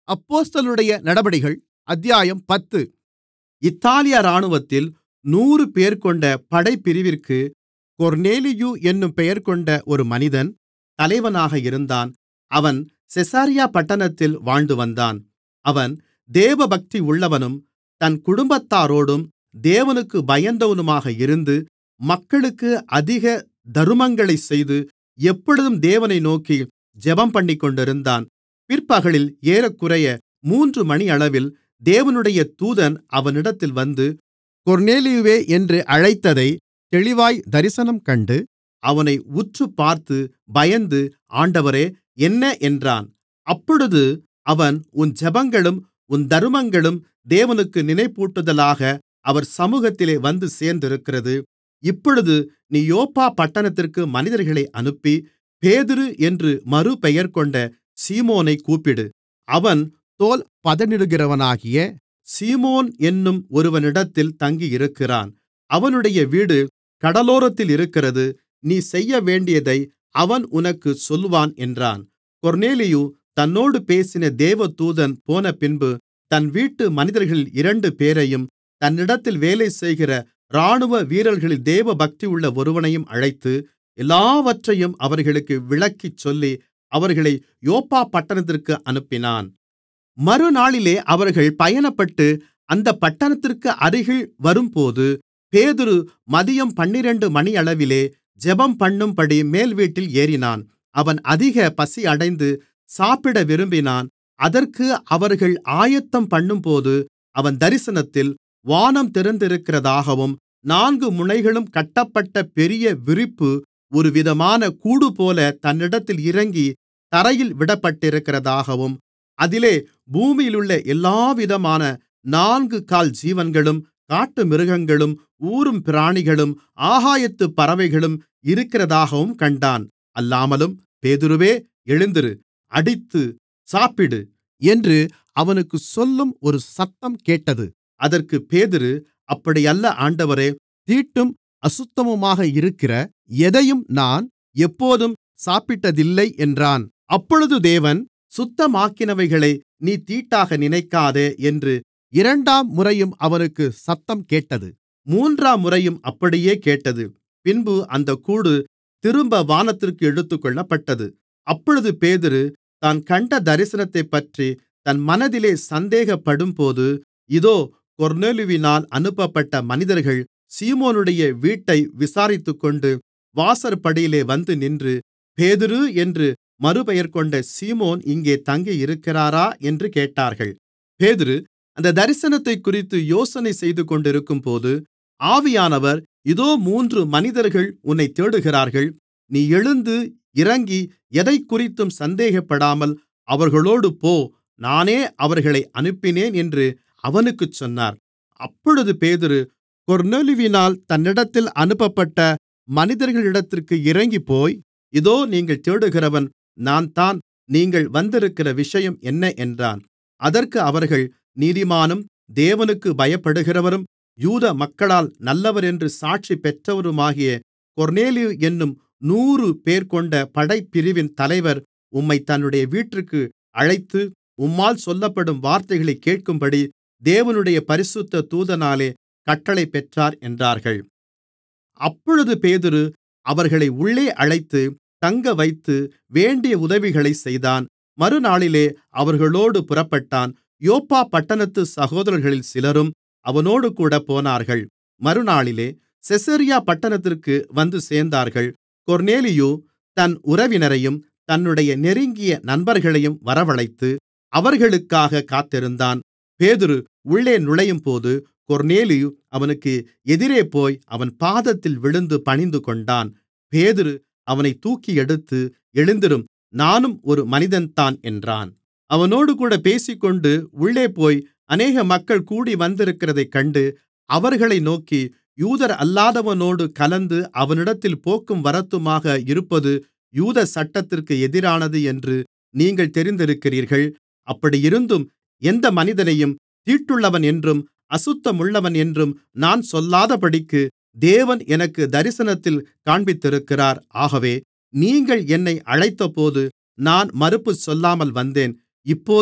அப்போஸ்தலர்களுடைய நடபடிகள் அத்தியாயம் பத்து இத்தாலியா இராணுவத்தில் நூறுபேர் கொண்ட படைப்பிரிவிற்கு கொர்நேலியு என்னும் பெயர்கொண்ட ஒரு மனிதன் தலைவனாக இருந்தான் அவன் செசரியா பட்டணத்தில் வாழ்ந்துவந்தான் அவன் தேவபக்தியுள்ளவனும் தன் குடும்பத்தாரோடும் தேவனுக்குப் பயந்தவனுமாக இருந்து மக்களுக்கு அதிக தருமங்களைச் செய்து எப்பொழுதும் தேவனை நோக்கி ஜெபம்பண்ணிக்கொண்டிருந்தான் பிற்பகலில் ஏறக்குறைய மூன்று மணியளவில் தேவனுடைய தூதன் அவனிடத்தில் வந்து கொர்நேலியுவே என்று அழைத்ததைத் தெளிவாய்த் தரிசனம் கண்டு அவனை உற்றுப்பார்த்து பயந்து ஆண்டவரே என்ன என்றான் அப்பொழுது அவன் உன் ஜெபங்களும் உன் தருமங்களும் தேவனுக்கு நினைப்பூட்டுதலாக அவர் சமூகத்திலே வந்து சேர்ந்திருக்கிறது இப்பொழுது நீ யோப்பா பட்டணத்திற்கு மனிதர்களை அனுப்பி பேதுரு என்று மறுபெயர்கொண்ட சீமோனைக் கூப்பிடு அவன் தோல் பதனிடுகிறவனாகிய சீமோன் என்னும் ஒருவனிடத்தில் தங்கியிருக்கிறான் அவனுடைய வீடு கடலோரத்தில் இருக்கிறது நீ செய்யவேண்டியதை அவன் உனக்குச் சொல்லுவான் என்றான் கொர்நேலியு தன்னோடு பேசின தேவதூதன் போனபின்பு தன் வீட்டு மனிதர்களில் இரண்டுபேரையும் தன்னிடத்தில் வேலைசெய்கிற இராணுவ வீரர்களில் தேவபக்தியுள்ள ஒருவனையும் அழைத்து எல்லாவற்றையும் அவர்களுக்கு விளக்கிச் சொல்லி அவர்களை யோப்பா பட்டணத்திற்கு அனுப்பினான் மறுநாளிலே அவர்கள் பயணப்பட்டு அந்தப் பட்டணத்திற்கு அருகில் வரும்போது பேதுரு மதியம் பன்னிரண்டு மணியளவிலே ஜெபம்பண்ணும்படி மேல்வீட்டில் ஏறினான் அவன் அதிக பசியடைந்து சாப்பிட விரும்பினான் அதற்கு அவர்கள் ஆயத்தம் பண்ணும்போது அவன் தரிசனத்தில் வானம் திறந்திருக்கிறதாகவும் நான்கு முனைகளும் கட்டப்பட்ட பெரிய விரிப்பு ஒருவிதமான கூடுபோல தன்னிடத்தில் இறங்கி தரையில் விடப்பட்டிருக்கிறதாகவும் அதிலே பூமியிலுள்ள எல்லாவிதமான நான்கு கால் ஜீவன்களும் காட்டுமிருகங்களும் ஊரும் பிராணிகளும் ஆகாயத்துப் பறவைகளும் இருக்கிறதாகவும் கண்டான் அல்லாமலும் பேதுருவே எழுந்திரு அடித்து சாப்பிடு என்று அவனுக்குச் சொல்லும் ஒரு சத்தம் கேட்டது அதற்குப் பேதுரு அப்படியல்ல ஆண்டவரே தீட்டும் அசுத்தமுமாக இருக்கிற எதையும் நான் எப்போதும் சாப்பிட்டதில்லை என்றான் அப்பொழுது தேவன் சுத்தமாக்கினவைகளை நீ தீட்டாக நினைக்காதே என்று இரண்டாம் முறையும் அவனுக்குச் சத்தம் கேட்டது மூன்றாம் முறையும் அப்படியே கேட்டது பின்பு அந்தக் கூடு திரும்ப வானத்திற்கு எடுத்துக்கொள்ளப்பட்டது அப்பொழுது பேதுரு தான் கண்ட தரிசனத்தைப்பற்றி தன் மனதிலே சந்தேகப்படும்போது இதோ கொர்நேலியுவினால் அனுப்பப்பட்ட மனிதர்கள் சீமோனுடைய வீட்டை விசாரித்துக்கொண்டு வாசற்படியிலே வந்து நின்று பேதுரு என்று மறுபெயர்கொண்ட சீமோன் இங்கே தங்கியிருக்கிறாரா என்று கேட்டார்கள் பேதுரு அந்த தரிசனத்தைக்குறித்து யோசனை செய்துகொண்டிருக்கும்போது ஆவியானவர் இதோ மூன்று மனிதர்கள் உன்னைத் தேடுகிறார்கள் நீ எழுந்து இறங்கி எதைக்குறித்தும் சந்தேகப்படாமல் அவர்களோடு போ நானே அவர்களை அனுப்பினேன் என்று அவனுக்குச் சொன்னார் அப்பொழுது பேதுரு கொர்நேலியுவினால் தன்னிடத்தில் அனுப்பப்பட்ட மனிதர்களிடத்திற்கு இறங்கிப்போய் இதோ நீங்கள் தேடுகிறவன் நான்தான் நீங்கள் வந்திருக்கிற விஷயம் என்ன என்றான் அதற்கு அவர்கள் நீதிமானும் தேவனுக்கு பயப்படுகிறவரும் யூத மக்களால் நல்லவரென்று சாட்சி பெற்றவருமாகிய கொர்நேலியு என்னும் நூறு பேர்கொண்ட படைப்பிரிவின் தலைவர் உம்மைத் தன்னுடைய வீட்டிற்கு அழைத்து உம்மால் சொல்லப்படும் வார்த்தைகளைக் கேட்கும்படி தேவனுடைய பரிசுத்த தூதனாலே கட்டளை பெற்றார் என்றார்கள் அப்பொழுது பேதுரு அவர்களை உள்ளே அழைத்து தங்கவைத்து வேண்டிய உதவிகளைச் செய்தான் மறுநாளிலே அவர்களோடு புறப்பட்டான் யோப்பா பட்டணத்து சகோதரர்களில் சிலரும் அவனோடுகூட போனார்கள் மறுநாளிலே செசரியா பட்டணத்திற்கு வந்து சேர்ந்தார்கள் கொர்நேலியு தன் உறவினரையும் தன்னுடைய நெருங்கிய நண்பர்களையும் வரவழைத்து அவர்களுக்காகக் காத்திருந்தான் பேதுரு உள்ளே நுழையும்போது கொர்நேலியு அவனுக்கு எதிரே போய் அவன் பாதத்தில் விழுந்து பணிந்துகொண்டான் பேதுரு அவனைத் தூக்கி எடுத்து எழுந்திரும் நானும் ஒரு மனிதன்தான் என்றான் அவனோடுகூட பேசிக்கொண்டு உள்ளே போய் அநேக மக்கள் கூடி வந்திருக்கிறதைக் கண்டு அவர்களை நோக்கி யூதர் அல்லாதவனோடு கலந்து அவனிடத்தில் போக்கும் வரத்துமாக இருப்பது யூத சட்டத்திற்கு எதிரானது என்று நீங்கள் தெரிந்திருக்கிறீர்கள் அப்படியிருந்தும் எந்த மனிதனையும் தீட்டுள்ளவன் என்றும் அசுத்தமுள்ளவன் என்றும் நான் சொல்லாதபடிக்கு தேவன் எனக்கு தரிசனத்தில் காண்பித்திருக்கிறார் ஆகவே நீங்கள் என்னை அழைத்தபோது நான் மறுப்பு சொல்லாமல் வந்தேன் இப்போதும்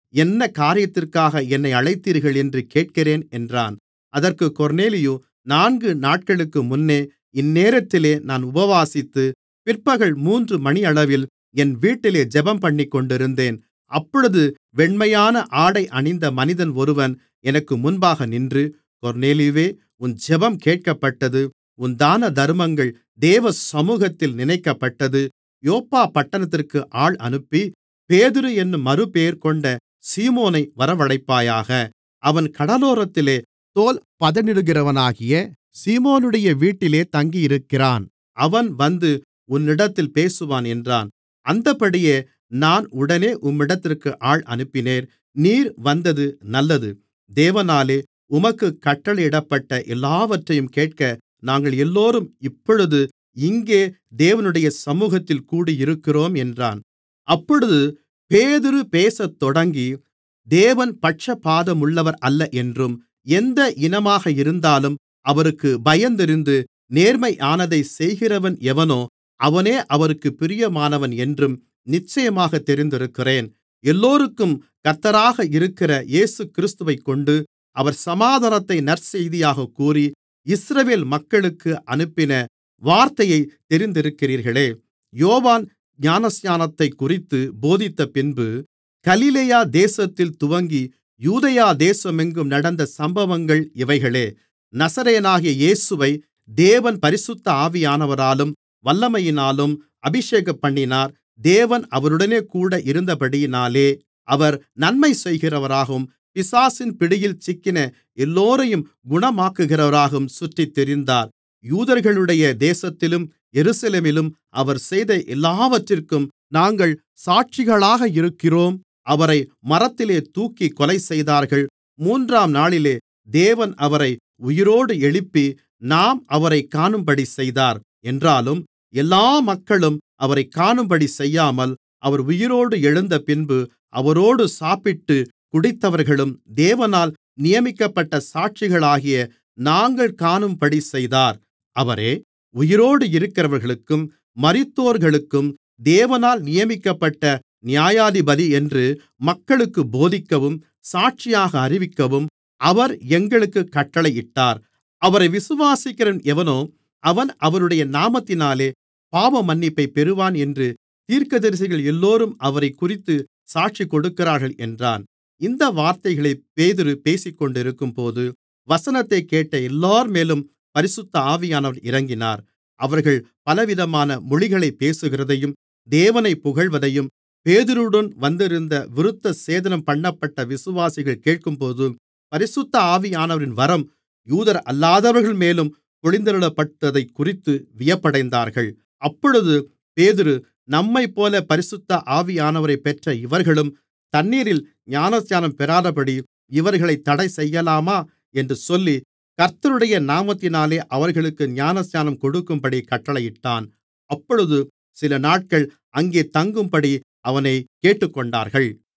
என்ன காரியத்திற்காக என்னை அழைத்தீர்கள் என்று கேட்கிறேன் என்றான் அதற்குக் கொர்நேலியு நான்கு நாட்களுக்கு முன்னே இந்நேரத்திலே நான் உபவாசித்து பிற்பகல் மூன்று மணியளவில் என் வீட்டிலே ஜெபம்பண்ணிக்கொண்டிருந்தேன் அப்பொழுது வெண்மையான ஆடை அணிந்த மனிதன் ஒருவன் எனக்கு முன்பாக நின்று கொர்நேலியுவே உன் ஜெபம் கேட்கப்பட்டது உன் தான தருமங்கள் தேவ சமூகத்தில் நினைக்கப்பட்டது யோப்பா பட்டணத்திற்கு ஆள் அனுப்பி பேதுரு என்னும் மறுபெயர் கொண்ட சீமோனை வரவழைப்பாயாக அவன் கடலோரத்திலே தோல் பதனிடுகிறவனாகிய சீமோனுடைய வீட்டிலே தங்கியிருக்கிறான் அவன் வந்து உன்னிடத்தில் பேசுவான் என்றான் அந்தப்படியே நான் உடனே உம்மிடத்திற்கு ஆள் அனுப்பினேன் நீர் வந்தது நல்லது தேவனாலே உமக்குக் கட்டளையிடப்பட்ட எல்லாவற்றையும் கேட்க நாங்கள் எல்லோரும் இப்பொழுது இங்கே தேவனுடைய சமூகத்தில் கூடியிருக்கிறோம் என்றான் அப்பொழுது பேதுரு பேசத் தொடங்கி தேவன் பட்சபாதமுள்ளவர் அல்ல என்றும் எந்த இனமாக இருந்தாலும் அவருக்குப் பயந்திருந்து நேர்மையானதைச் செய்கிறவன் எவனோ அவனே அவருக்குப் பிரியமானவன் என்றும் நிச்சயமாகத் தெரிந்திருக்கிறேன் எல்லோருக்கும் கர்த்தராக இருக்கிற இயேசுகிறிஸ்துவைக்கொண்டு அவர் சமாதானத்தை நற்செய்தியாகக் கூறி இஸ்ரவேல் மக்களுக்கு அனுப்பின வார்த்தையைத் தெரிந்திருக்கிறீர்களே யோவான் ஞானஸ்நானத்தைக்குறித்து போதித்தபின்பு கலிலேயா தேசத்தில் துவங்கி யூதேயா தேசமெங்கும் நடந்த சம்பவங்கள் இவைகளே நசரேயனாகிய இயேசுவை தேவன் பரிசுத்த ஆவியானவராலும் வல்லமையினாலும் அபிஷேகம்பண்ணினார் தேவன் அவருடனே கூட இருந்தபடியினாலே அவர் நன்மை செய்கிறவராகவும் பிசாசின் பிடியில் சிக்கின எல்லோரையும் குணமாக்குகிறவராகவும் சுற்றித் திரிந்தார் யூதர்களுடைய தேசத்திலும் எருசலேமிலும் அவர் செய்த எல்லாவற்றிற்கும் நாங்கள் சாட்சிகளாக இருக்கிறோம் அவரை மரத்திலே தூக்கிக் கொலைசெய்தார்கள் மூன்றாம் நாளிலே தேவன் அவரை உயிரோடு எழுப்பி நாம் அவரைக் காணும்படி செய்தார் என்றாலும் எல்லா மக்களும் அவரைக் காணும்படி செய்யாமல் அவர் உயிரோடு எழுந்தபின்பு அவரோடு சாப்பிட்டுக் குடித்தவர்களும் தேவனால் நியமிக்கப்பட்ட சாட்சிகளாகிய நாங்கள் காணும்படி செய்தார் அவரே உயிரோடு இருக்கிறவர்களுக்கும் மரித்தோர்களுக்கும் தேவனால் நியமிக்கப்பட்ட நியாயாதிபதி என்று மக்களுக்குப் போதிக்கவும் சாட்சியாக அறிவிக்கவும் அவர் எங்களுக்குக் கட்டளையிட்டார் அவரை விசுவாசிக்கிறவன் எவனோ அவன் அவருடைய நாமத்தினாலே பாவமன்னிப்பைப் பெறுவான் என்று தீர்க்கதரிசிகள் எல்லோரும் அவரைக்குறித்துச் சாட்சி கொடுக்கிறார்கள் என்றான் இந்த வார்த்தைகளைப் பேதுரு பேசிக்கொண்டிருக்கும்போது வசனத்தைக் கேட்ட எல்லோர்மேலும் பரிசுத்த ஆவியானவர் இறங்கினார் அவர்கள் பலவிதமான மொழிகளைப் பேசுகிறதையும் தேவனைப் புகழ்வதையும் பேதுருவுடன் வந்திருந்த விருத்தசேதனம்பண்ணப்பட்ட விசுவாசிகள் கேட்கும்போது பரிசுத்த ஆவியானவரின் வரம் யூதரல்லாதவர்கள் மேலும் பொழிந்தருளப்பட்டதைக்குறித்து வியப்படைந்தார்கள் அப்பொழுது பேதுரு நம்மைப்போல பரிசுத்த ஆவியானவரைப் பெற்ற இவர்களும் தண்ணீரில் ஞானஸ்நானம் பெறாதபடி இவர்களைத் தடைசெய்யலாமா என்று சொல்லி கர்த்தருடைய நாமத்தினாலே அவர்களுக்கு ஞானஸ்நானம் கொடுக்கும்படி கட்டளையிட்டான் அப்பொழுது சிலநாட்கள் அங்கே தங்கும்படி அவனைக் கேட்டுக்கொண்டார்கள்